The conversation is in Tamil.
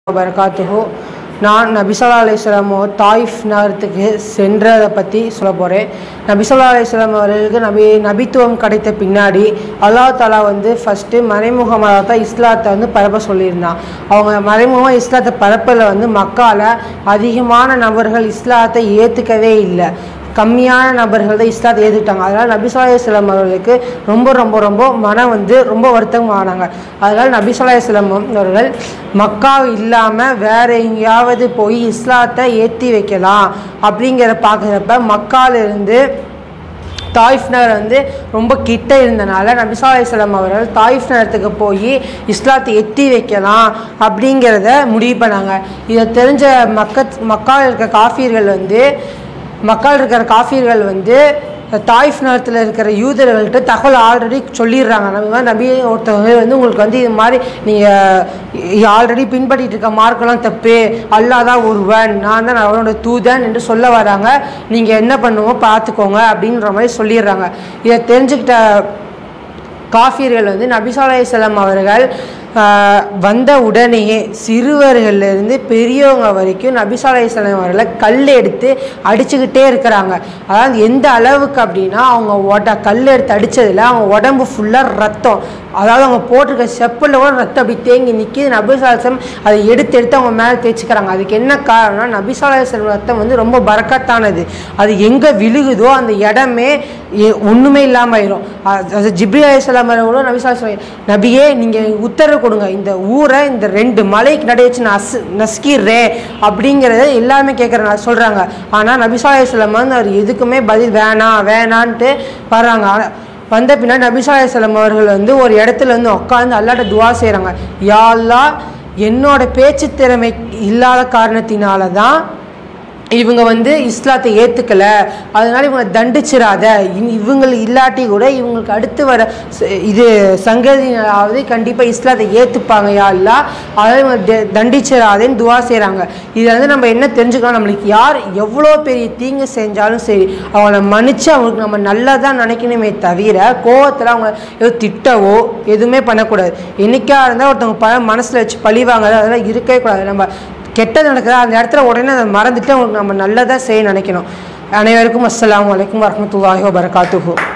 வரகாத்துஹு நான் நபிசல்லா அலிஸ்லாமோ தாயிஃப் நகரத்துக்கு சென்றதை பற்றி சொல்ல போகிறேன் நபிசல்லா அலிஸ்லாம் அவர்களுக்கு நபி நபித்துவம் கிடைத்த பின்னாடி அல்லாஹ் தாலா வந்து ஃபஸ்ட்டு மறைமுகமாக தான் இஸ்லாத்தை வந்து பரப்ப சொல்லியிருந்தான் அவங்க மறைமுகமாக இஸ்லாத்தை பரப்பல வந்து மக்கால அதிகமான நபர்கள் இஸ்லாத்தை ஏற்றுக்கவே இல்லை கம்மியான நபர்கள் தான் இஸ்லாத்தை ஏற்றுக்கிட்டாங்க அதனால் நபிசாலேஸ்லம் அவர்களுக்கு ரொம்ப ரொம்ப ரொம்ப மனம் வந்து ரொம்ப வருத்தமானாங்க அதனால் நபிசாலேஸ்லம் அவர்கள் மக்கா இல்லாமல் வேற எங்கேயாவது போய் இஸ்லாத்தை ஏற்றி வைக்கலாம் அப்படிங்கிற பார்க்குறப்ப மக்காலிருந்து தாயிஃப் நகர் வந்து ரொம்ப கிட்ட இருந்தனால நபிசா அலிஸ்லாம் அவர்கள் தாயிஃப் நகரத்துக்கு போய் இஸ்லாத்தை எட்டி வைக்கலாம் அப்படிங்கிறத முடிவு பண்ணாங்க இதை தெரிஞ்ச மக்கத் மக்கால் இருக்க காஃபியர்கள் வந்து மக்கள் இருக்கிற காஃபியர்கள் வந்து தாயிஃப் நகரத்தில் இருக்கிற யூதர்கள்ட்ட தகவல் ஆல்ரெடி சொல்லிடுறாங்க நம்ம மாதிரி நபி ஒருத்தவங்க வந்து உங்களுக்கு வந்து இது மாதிரி நீங்கள் ஆல்ரெடி பின்பற்றிட்டு இருக்க மார்க்கெல்லாம் தப்பு அல்லாஹ் தான் ஒருவன் நான் தான் அவனோட தூதன் என்று சொல்ல வராங்க நீங்கள் என்ன பண்ணுவோம் பார்த்துக்கோங்க அப்படின்ற மாதிரி சொல்லிடுறாங்க இதை தெரிஞ்சுக்கிட்ட காஃபியர்கள் வந்து நபிசாலேசலம் அவர்கள் ஆஹ், வந்த உடனேயே சிறுவர்கள்லேருந்து பெரியவங்க வரைக்கும் நபிசாலேசலம் அவர்களை கல் எடுத்து அடிச்சுக்கிட்டே இருக்கிறாங்க அதாவது எந்த அளவுக்கு அப்படின்னா அவங்க உட கல் எடுத்து அடித்ததில் அவங்க உடம்பு ஃபுல்லாக ரத்தம் அதாவது அவங்க போட்டிருக்க செப்பலில் கூட ரத்தம் அப்படி தேங்கி நிற்கிது நபிசாலேசம் அதை எடுத்து எடுத்து அவங்க மேலே தேய்ச்சிக்கிறாங்க அதுக்கு என்ன காரணம்னா நபிசாலேசலம் ரத்தம் வந்து ரொம்ப பறக்கத்தானது அது எங்கே விழுகுதோ அந்த இடமே எ- ஒண்ணுமே இல்லாமல் ஆயிரும் அது அது ஜிப்ரி அலிஸ்லாம் கூட நபிசாலேசம் நபியே நீங்கள் உத்தரவு கொடுங்க இந்த ஊரை இந்த ரெண்டு மலைக்கு நடைய வச்சு நான் அசு நசுக்கிடுறேன் அப்படிங்கிறத எல்லாமே கேட்குற சொல்கிறாங்க ஆனால் நபிசாலேஸ்லம் வந்து அவர் எதுக்குமே பதில் வேணாம் வேணான்ட்டு வர்றாங்க ஆனா, வந்த பின்னாடி நபிசாலேஸ்லம் அவர்கள் வந்து ஒரு இடத்துல வந்து உட்காந்து அல்லாட்ட துவா செய்கிறாங்க யா அல்லாஹ் என்னோட பேச்சு திறமை இல்லாத காரணத்தினால தான் இவங்க வந்து இஸ்லாத்தை ஏற்றுக்கல அதனால இவங்களை தண்டிச்சிடாத இனி இவங்க இல்லாட்டி கூட இவங்களுக்கு அடுத்து வர ச- இது சங்கதியாவது கண்டிப்பாக இஸ்லாத்தை ஏற்றுப்பாங்க யாருலா அதை இவங்க த- தண்டிச்சிடாதேன்னு துவா செய்கிறாங்க இதில் வந்து நம்ம என்ன தெரிஞ்சுக்கலாம் நம்மளுக்கு யார் எவ்வளோ பெரிய தீங்கு செஞ்சாலும் சரி அவங்கள மன்னிச்சு அவங்களுக்கு நம்ம நல்லதாக நினைக்கணுமே தவிர கோவத்தில் அவங்க ஏதோ திட்டவோ எதுவுமே பண்ணக்கூடாது என்னைக்கா இருந்தால் ஒருத்தவங்க ப மனசில் வச்சு பழி வாங்குறது அதெல்லாம் இருக்கவே கூடாது நம்ம கெட்டது நடக்குது அந்த இடத்துல உடனே அதை மறந்துட்டு அவங்களுக்கு நம்ம நல்லதாக செய்ய நினைக்கணும் அனைவருக்கும் அஸ்ஸலாமு அலைக்கும் வரமத்துல்லாஹி வபரகாத்துஹு